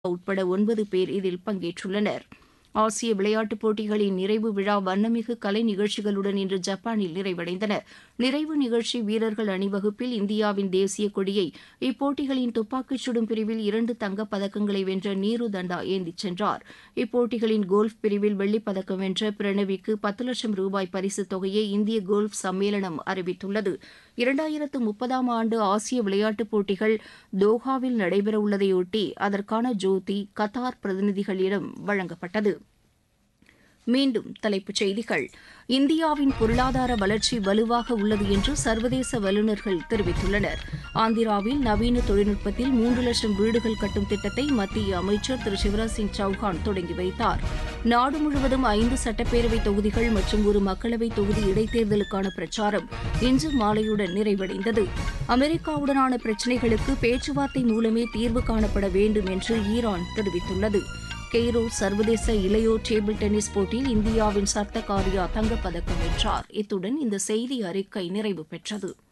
உட்பட ஒன்பது பேர் இதில் பங்கேற்றுள்ளனர் ஆசிய விளையாட்டுப் போட்டிகளின் நிறைவு விழா வண்ணமிகு கலை நிகழ்ச்சிகளுடன் இன்று ஜப்பானில் நிறைவடைந்தன நிறைவு நிகழ்ச்சி வீரர்கள் அணிவகுப்பில் இந்தியாவின் தேசிய கொடியை இப்போட்டிகளின் துப்பாக்கிச் சுடும் பிரிவில் இரண்டு தங்கப் பதக்கங்களை வென்ற நீரு தண்டா ஏந்திச் சென்றார் இப்போட்டிகளின் கோல்ஃப் பிரிவில் வெள்ளிப் பதக்கம் வென்ற பிரணவிக்கு பத்து லட்சம் ரூபாய் பரிசுத் தொகையை இந்திய கோல்ஃப் சம்மேளனம் அறிவித்துள்ளது இரண்டாயிரத்து முப்பதாம் ஆண்டு ஆசிய விளையாட்டுப் போட்டிகள் தோஹாவில் நடைபெறவுள்ளதையொட்டி அதற்கான ஜோதி கத்தார் பிரதிநிதிகளிடம் வழங்கப்பட்டது மீண்டும் தலைப்புச் செய்திகள் இந்தியாவின் பொருளாதார வளர்ச்சி வலுவாக உள்ளது என்று சர்வதேச வல்லுநர்கள் தெரிவித்துள்ளனர் ஆந்திராவில் நவீன தொழில்நுட்பத்தில் மூன்று லட்சம் வீடுகள் கட்டும் திட்டத்தை மத்திய அமைச்சர் திரு சிவராஜ் சிங் சௌஹான் தொடங்கி வைத்தார் நாடு முழுவதும் ஐந்து சட்டப்பேரவை தொகுதிகள் மற்றும் ஒரு மக்களவை தொகுதி இடைத்தேர்தலுக்கான பிரச்சாரம் இன்று மாலையுடன் நிறைவடைந்தது அமெரிக்காவுடனான பிரச்சினைகளுக்கு பேச்சுவார்த்தை மூலமே தீர்வு காணப்பட வேண்டும் என்று ஈரான் தெரிவித்துள்ளது கெய்ரோ சர்வதேச இளையோர் டேபிள் டென்னிஸ் போட்டியில் இந்தியாவின் சர்த்தகாரியா தங்கப்பதக்கம் வென்றார் இத்துடன் இந்த செய்தி அறிக்கை நிறைவு பெற்றது